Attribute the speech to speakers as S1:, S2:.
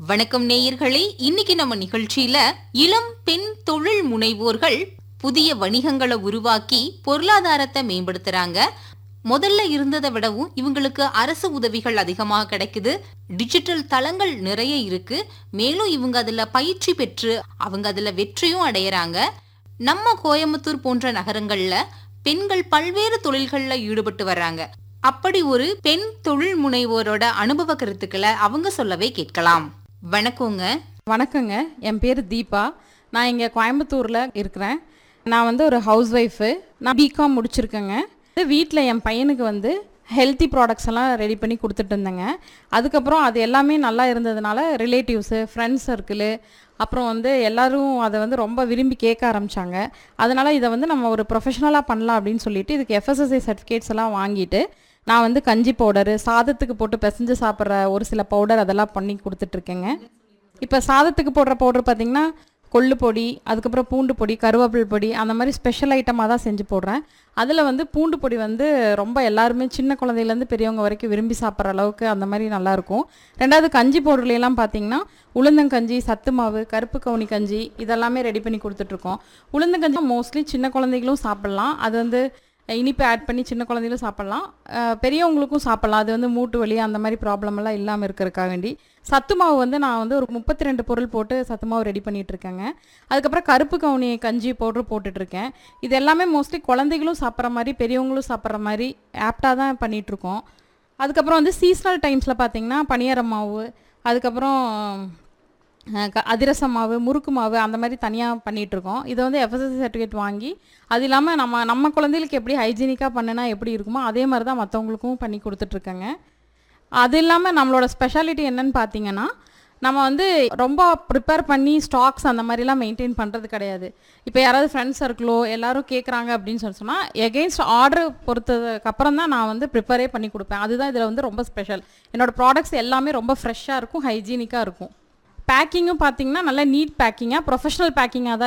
S1: வணக்கம் நேயர்களே இன்னைக்கு நம்ம நிகழ்ச்சியில இளம் பெண் தொழில் முனைவோர்கள் புதிய வணிகங்களை உருவாக்கி பொருளாதாரத்தை மேம்படுத்துறாங்க முதல்ல இருந்ததை விடவும் இவங்களுக்கு அரசு உதவிகள் அதிகமாக கிடைக்குது டிஜிட்டல் தளங்கள் நிறைய இருக்கு மேலும் இவங்க அதுல பயிற்சி பெற்று அவங்க அதுல வெற்றியும் அடையறாங்க நம்ம கோயம்புத்தூர் போன்ற நகரங்கள்ல பெண்கள் பல்வேறு தொழில்கள்ல ஈடுபட்டு வர்றாங்க அப்படி ஒரு பெண் தொழில் முனைவோரோட அனுபவ கருத்துக்களை அவங்க சொல்லவே கேட்கலாம் வணக்கங்க
S2: வணக்கங்க என் பேர் தீபா நான் இங்கே கோயம்புத்தூரில் இருக்கிறேன் நான் வந்து ஒரு ஹவுஸ் ஒய்ஃபு நான் பிகாம் முடிச்சிருக்கேங்க வீட்டில் என் பையனுக்கு வந்து ஹெல்த்தி ப்ராடக்ட்ஸ் எல்லாம் ரெடி பண்ணி கொடுத்துட்டு இருந்தேங்க அதுக்கப்புறம் அது எல்லாமே நல்லா இருந்ததுனால ரிலேட்டிவ்ஸு ஃப்ரெண்ட்ஸ் சர்க்கிளு அப்புறம் வந்து எல்லாரும் அதை வந்து ரொம்ப விரும்பி கேட்க ஆரம்பித்தாங்க அதனால் இதை வந்து நம்ம ஒரு ப்ரொஃபஷனலாக பண்ணலாம் அப்படின்னு சொல்லிட்டு இதுக்கு எஃப்எஸ்எஸ்ஐ சர்டிஃபிகேட்ஸ் எல்லாம் வாங்கிட்டு நான் வந்து கஞ்சி பவுடரு சாதத்துக்கு போட்டு பிசைஞ்சு சாப்பிட்ற ஒரு சில பவுடர் அதெல்லாம் பண்ணி கொடுத்துட்ருக்கேங்க இப்போ சாதத்துக்கு போடுற பவுடர் பார்த்தீங்கன்னா கொள்ளு பொடி அதுக்கப்புறம் பூண்டு பொடி கருவேப்பிலை பொடி அந்த மாதிரி ஸ்பெஷல் ஐட்டமாக தான் செஞ்சு போடுறேன் அதில் வந்து பூண்டு பொடி வந்து ரொம்ப எல்லாருமே சின்ன குழந்தையிலேருந்து பெரியவங்க வரைக்கும் விரும்பி சாப்பிட்ற அளவுக்கு அந்த மாதிரி நல்லாயிருக்கும் ரெண்டாவது கஞ்சி பவுடர்லாம் பார்த்தீங்கன்னா உளுந்தங்கஞ்சி சத்து மாவு கருப்பு கவுனி கஞ்சி இதெல்லாமே ரெடி பண்ணி கொடுத்துட்ருக்கோம் உளுந்தங்கஞ்சி மோஸ்ட்லி சின்ன குழந்தைகளும் சாப்பிட்லாம் அது வந்து இனிப்பு ஆட் பண்ணி சின்ன குழந்தைகளும் சாப்பிட்லாம் அஹ் பெரியவங்களுக்கும் சாப்பிட்லாம் அது வந்து மூட்டு வலி அந்த மாதிரி ப்ராப்ளம் எல்லாம் இல்லாமல் இருக்கிறதுக்காக வேண்டி சத்து மாவு வந்து நான் வந்து ஒரு முப்பத்தி ரெண்டு பொருள் போட்டு சத்து மாவு ரெடி பண்ணிட்டு இருக்கேங்க அதுக்கப்புறம் கருப்பு கவுனி கஞ்சி பவுடர் போட்டுட்டு இருக்கேன் இது எல்லாமே மோஸ்ட்லி குழந்தைகளும் சாப்பிட்ற மாதிரி பெரியவங்களும் சாப்பிட்ற மாதிரி ஆப்டாக தான் பண்ணிட்டு இருக்கோம் அதுக்கப்புறம் வந்து சீசனல் டைம்ஸில் பார்த்தீங்கன்னா பனியார மாவு அதுக்கப்புறம் அஹ் க- அதிரச மாவு முறுக்கு மாவு அந்த மாதிரி தனியாக பண்ணிகிட்ருக்கோம் இதை வந்து எஃப்எஸ்எஸ்சி சர்டிஃபிகேட் வாங்கி அது இல்லாமல் நம்ம நம்ம குழந்தைகளுக்கு எப்படி ஹைஜீனிக்காக பண்ணுனா எப்படி இருக்குமோ அதே மாதிரி தான் மற்றவங்களுக்கும் பண்ணி கொடுத்துட்ருக்கேங்க அது இல்லாமல் நம்மளோட ஸ்பெஷாலிட்டி என்னன்னு பார்த்தீங்கன்னா நம்ம வந்து ரொம்ப ப்ரிப்பேர் பண்ணி ஸ்டாக்ஸ் அந்த மாதிரிலாம் மெயின்டைன் பண்ணுறது கிடையாது இப்போ யாராவது ஃப்ரெண்ட்ஸ் சர்க்கிளோ எல்லாரும் கேட்குறாங்க அப்படின்னு சொல்லி சொன்னால் எகெயின்ஸ்ட் ஆர்டர் பொறுத்ததுக்கு அப்புறம் தான் நான் வந்து ப்ரிப்பேரே பண்ணி கொடுப்பேன் அதுதான் இதில் வந்து ரொம்ப ஸ்பெஷல் என்னோட ப்ராடக்ட்ஸ் எல்லாமே ரொம்ப ஃப்ரெஷ்ஷாக இருக்கும் ஹைஜீனிக்காக இருக்கும் பேக்கிங்கும் பார்த்தீங்கன்னா நல்லா நீட் பேக்கிங்காக ப்ரொஃபஷனல் பேக்கிங்காக தான்